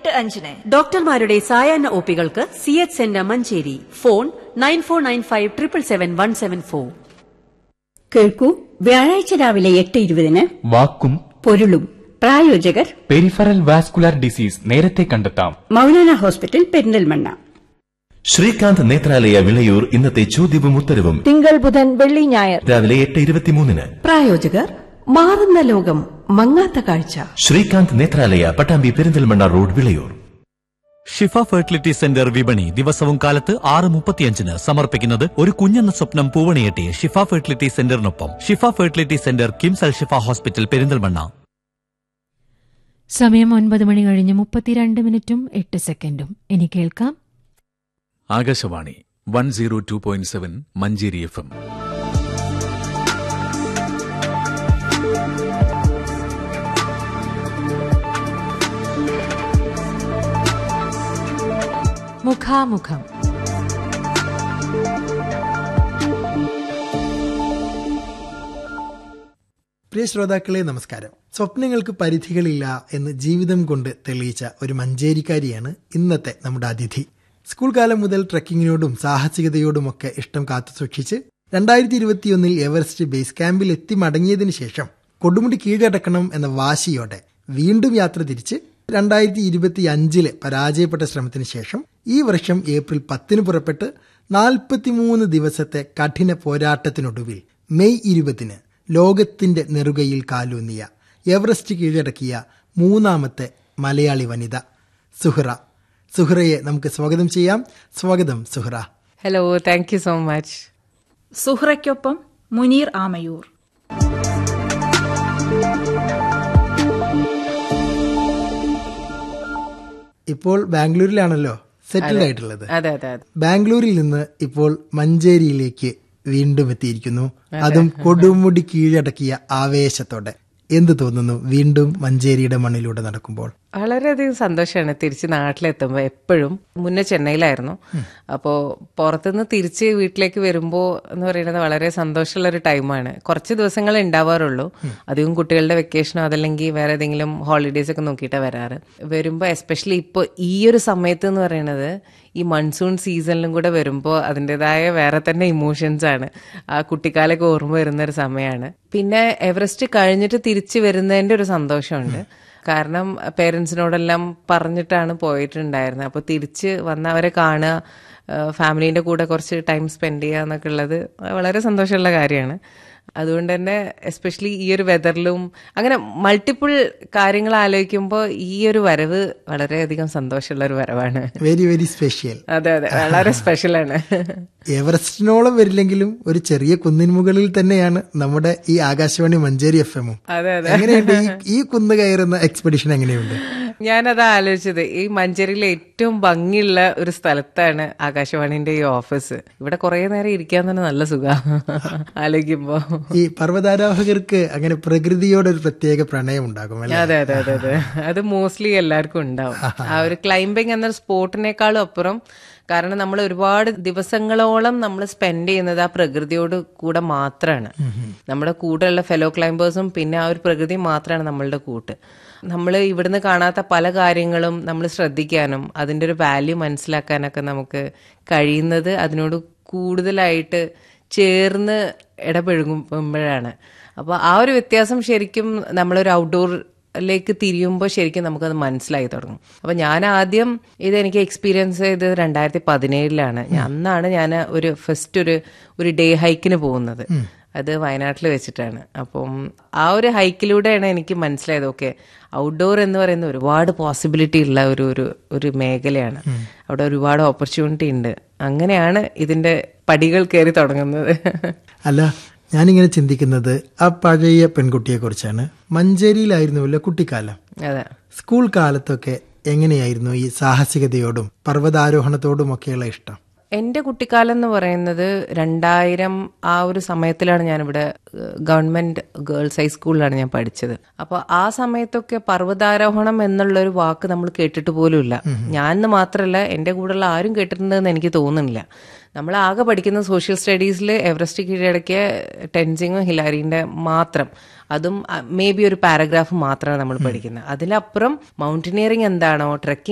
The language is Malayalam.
എട്ട് അഞ്ചിന് ഡോക്ടർമാരുടെ സായാഹ്ന ഒപികൾക്ക് C H centre Manjeri phone nine four nine five triple seven one seven four കേൾക്കൂ വ്യാഴാഴ്ച രാവിലെ എട്ട് ഇരുപതിന് വാക്കും പൊരുളും പ്രായോജകർ പെരിഫറൽ വാസ്കുലാർ ഡിസീസ് നേരത്തെ കണ്ടെത്താം മൗലാന ഹോസ്പിറ്റൽ പെരിന്തൽമണ്ണ ശ്രീകാന്ത് നേത്രാലയ വിളയൂർ ഇന്നത്തെ ചോദ്യവും ഉത്തരവും തിങ്കൾ ബുധൻ വെള്ളി ഞായർ രാവിലെ എട്ട് ഇരുപത്തിമൂന്നിന് പ്രായോജകർ മാറുന്ന ലോകം മങ്ങാത്ത കാഴ്ച Srikanth Nethralaya Pattambi Perinthalmanna road Vilayur Shifa fertility centre വിപണി ദിവസവും കാലത്ത് ആറ് മുപ്പത്തിയഞ്ചിന് സമർപ്പിക്കുന്നത് ഒരു കുഞ്ഞെന്ന സ്വപ്നം പൂവണിയെട്ടി ഷിഫ ഫെർട്ടിലിറ്റി സെന്ററിനൊപ്പം Shifa fertility centre KIMS Al Shifa hospital Perinthalmanna സമയം ഒൻപത് മണി കഴിഞ്ഞ് മുപ്പത്തിരണ്ട് മിനിറ്റും എട്ട് സെക്കൻഡും ഇനി കേൾക്കാം Akashvani one zero two point seven Manjeri F M മുഖാമുഖം പ്രിയ ശ്രോതാക്കളെ നമസ്കാരം സ്വപ്നങ്ങൾക്ക് പരിധികളില്ല എന്ന് ജീവിതം കൊണ്ട് തെളിയിച്ച ഒരു മഞ്ചേരിക്കാരിയാണ് ഇന്നത്തെ നമ്മുടെ അതിഥി സ്കൂൾ കാലം മുതൽ ട്രക്കിങ്ങിനോടും സാഹസികതയോടുമൊക്കെ ഇഷ്ടം കാത്തുസൂക്ഷിച്ച് രണ്ടായിരത്തി ഇരുപത്തിയൊന്നിൽ എവറസ്റ്റ് ബേസ് ക്യാമ്പിൽ എത്തി മടങ്ങിയതിനു ശേഷം കൊടുമുടി കീഴടക്കണം എന്ന വാശിയോടെ വീണ്ടും യാത്ര തിരിച്ച് രണ്ടായിരത്തി ഇരുപത്തി അഞ്ചിലെ പരാജയപ്പെട്ട ശ്രമത്തിന് ശേഷം ഈ വർഷം ഏപ്രിൽ പത്തിന് പുറപ്പെട്ട് നാൽപ്പത്തിമൂന്ന് ദിവസത്തെ കഠിന പോരാട്ടത്തിനൊടുവിൽ മെയ് ഇരുപതിന് ലോകത്തിന്റെ നെറുകയിൽ കാലൂന്നിയ എവറസ്റ്റ് കീഴടക്കിയ മൂന്നാമത്തെ മലയാളി വനിത സുഹ്റ സുഹ്റയെ നമുക്ക് സ്വാഗതം ചെയ്യാം സ്വാഗതം Suhra hello thank you so much സുഹ്റയ്ക്കൊപ്പം മുനീർ ആമയൂർ ഇപ്പോൾ ബാംഗ്ലൂരിലാണല്ലോ സെറ്റിൽഡ് ആയിട്ടുള്ളത് അതെ അതെ അതെ ബാംഗ്ലൂരിൽ നിന്ന് ഇപ്പോൾ മഞ്ചേരിയിലേക്ക് വീണ്ടും എത്തിയിരിക്കുന്നു അതും കൊടുമുടി കീഴടക്കിയ ആവേശത്തോടെ എന്ത് തോന്നുന്നു വീണ്ടും മഞ്ചേരിയുടെ മണ്ണിലൂടെ നടക്കുമ്പോൾ വളരെയധികം സന്തോഷമാണ് തിരിച്ച് നാട്ടിലെത്തുമ്പോൾ എപ്പോഴും മുന്നേ ചെന്നൈയിലായിരുന്നു അപ്പോൾ പുറത്തുനിന്ന് തിരിച്ച് വീട്ടിലേക്ക് വരുമ്പോൾ എന്ന് പറയുന്നത് വളരെ സന്തോഷമുള്ള ഒരു ടൈമാണ് കുറച്ച് ദിവസങ്ങൾ ഉണ്ടാവാറുള്ളൂ അധികം കുട്ടികളുടെ വെക്കേഷനോ അതല്ലെങ്കിൽ വേറെ ഏതെങ്കിലും ഹോളിഡേയ്സ് ഒക്കെ നോക്കിയിട്ടാണ് വരാറ് വരുമ്പോൾ എസ്പെഷ്യലി ഇപ്പോൾ ഈ ഒരു സമയത്ത് എന്ന് പറയുന്നത് ഈ മൺസൂൺ സീസണിലും കൂടെ വരുമ്പോൾ അതിൻ്റെതായ വേറെ തന്നെ ഇമോഷൻസ് ആണ് ആ കുട്ടിക്കാലൊക്കെ ഓർമ്മ വരുന്ന ഒരു സമയമാണ് പിന്നെ എവറസ്റ്റ് കഴിഞ്ഞിട്ട് തിരിച്ച് വരുന്നതിൻ്റെ ഒരു സന്തോഷമുണ്ട് കാരണം പേരൻസിനോടെല്ലാം പറഞ്ഞിട്ടാണ് പോയിട്ടുണ്ടായിരുന്നത് അപ്പോൾ തിരിച്ച് വന്നവരെ കാണുക ഫാമിലീൻ്റെ കൂടെ കുറച്ച് ടൈം സ്പെൻഡ് ചെയ്യുക എന്നൊക്കെ ഉള്ളത് വളരെ സന്തോഷമുള്ള കാര്യമാണ് അതുകൊണ്ട് തന്നെ എസ്പെഷ്യലി ഈ ഒരു വെതറിലും അങ്ങനെ മൾട്ടിപ്പിൾ കാര്യങ്ങൾ ആലോചിക്കുമ്പോൾ ഈ ഒരു വരവ് വളരെയധികം സന്തോഷമുള്ള ഒരു വരവാണ് വെരി വെരി സ്പെഷ്യൽ അതെ അതെ വളരെ സ്പെഷ്യലാണ് എവറസ്റ്റിനോളം വരില്ലെങ്കിലും ഒരു ചെറിയ കുന്നിൻ മുകളിൽ തന്നെയാണ് നമ്മുടെ ഈ ആകാശവാണി മഞ്ചേരി എഫ് എമ്മും അതെ അതെ എങ്ങനെയുണ്ട് ഈ ഈ കുന്ന് കയറുന്ന എക്സ്പെഡിഷൻ എങ്ങനെയുണ്ട് ഞാനതാ ആലോചിച്ചത് ഈ മഞ്ചേരിയിലെ ഏറ്റവും ഭംഗിയുള്ള ഒരു സ്ഥലത്താണ് ആകാശവാണിന്റെ ഈ ഓഫീസ് ഇവിടെ കുറെ നേരം ഇരിക്കാൻ തന്നെ നല്ല സുഖ ആലോചിക്കുമ്പോ ഈ പർവ്വതാരോഹകർക്ക് അങ്ങനെ പ്രകൃതിയോട് ഒരു പ്രത്യേക പ്രണയം ഉണ്ടാകും അല്ലേ അതെ അതെ അതെ അതെ അത് മോസ്റ്റ്ലി എല്ലാവർക്കും ഉണ്ടാവും ആ ഒരു ക്ലൈംബിംഗ് എന്ന സ്പോർട്ടിനേക്കാളും അപ്പുറം കാരണം നമ്മൾ ഒരുപാട് ദിവസങ്ങളോളം നമ്മൾ സ്പെൻഡ് ചെയ്യുന്നത് ആ പ്രകൃതിയോട് കൂടെ മാത്രമാണ് നമ്മുടെ കൂടെയുള്ള ഫെലോ ക്ലൈംബേഴ്സും പിന്നെ ആ ഒരു പ്രകൃതി മാത്രമാണ് നമ്മളുടെ കൂട്ട് നമ്മൾ ഇവിടുന്ന് കാണാത്ത പല കാര്യങ്ങളും നമ്മൾ ശ്രദ്ധിക്കാനും അതിൻ്റെ ഒരു വാല്യൂ മനസ്സിലാക്കാനൊക്കെ നമുക്ക് കഴിയുന്നത് അതിനോട് കൂടുതലായിട്ട് ചേർന്ന് ഇടപഴകുമ്പോഴാണ് അപ്പോൾ ആ ഒരു വ്യത്യാസം ശരിക്കും നമ്മളൊരു ഔട്ട്ഡോർ ലേക്ക് തിരിയുമ്പോൾ ശരിക്കും നമുക്കത് മനസ്സിലായി തുടങ്ങും അപ്പൊ ഞാൻ ആദ്യം ഇത് എനിക്ക് എക്സ്പീരിയൻസ് ചെയ്തത് രണ്ടായിരത്തി പതിനേഴിലാണ് അന്നാണ് ഞാൻ ഒരു ഫസ്റ്റ് ഒരു ഒരു ഡേ ഹൈക്കിന് പോകുന്നത് അത് വയനാട്ടിൽ വെച്ചിട്ടാണ് അപ്പം ആ ഒരു ഹൈക്കിലൂടെയാണ് എനിക്ക് മനസ്സിലായത് ഓക്കെ ഔട്ട്ഡോർ എന്ന് പറയുന്ന ഒരുപാട് പോസിബിലിറ്റി ഉള്ള ഒരു ഒരു ഒരു മേഖലയാണ് അവിടെ ഒരുപാട് ഓപ്പർച്യൂണിറ്റി ഉണ്ട് അങ്ങനെയാണ് ഇതിന്റെ പടികൾ കയറി തുടങ്ങുന്നത് അല്ല ഞാനിങ്ങനെ ചിന്തിക്കുന്നത് ആ പഴയ പെൺകുട്ടിയെ കുറിച്ചാണ് മഞ്ചേരിയിലായിരുന്നുവല്ലോ കുട്ടിക്കാലം അതെ സ്കൂൾ കാലത്തൊക്കെ എങ്ങനെയായിരുന്നു ഈ സാഹസികതയോടും പർവ്വതാരോഹണത്തോടും ഒക്കെയുള്ള ഇഷ്ടം എന്റെ കുട്ടിക്കാലം എന്ന് പറയുന്നത് രണ്ടായിരം ആ ഒരു സമയത്തിലാണ് ഞാനിവിടെ ഗവൺമെന്റ് ഗേൾസ് ഹൈസ്കൂളിലാണ് ഞാൻ പഠിച്ചത് അപ്പൊ ആ സമയത്തൊക്കെ പർവ്വതാരോഹണം എന്നുള്ള ഒരു വാക്ക് നമ്മൾ കേട്ടിട്ട് പോലുമില്ല ഞാൻ മാത്രമല്ല എന്റെ കൂടെയുള്ള ആരും കേട്ടിട്ടുണ്ടെന്ന് എനിക്ക് തോന്നുന്നില്ല നമ്മൾ ആകെ പഠിക്കുന്ന സോഷ്യൽ സ്റ്റഡീസിൽ എവറസ്റ്റ് കീഴടക്കിയ ടെൻസിങ്ങും ഹിലാരിന്റെ മാത്രം അതും മേ ബി ഒരു പാരഗ്രാഫ് മാത്രമാണ് നമ്മൾ പഠിക്കുന്നത് അതിലപ്പുറം മൗണ്ടനിയറിംഗ് എന്താണോ ട്രെക്കിംഗ്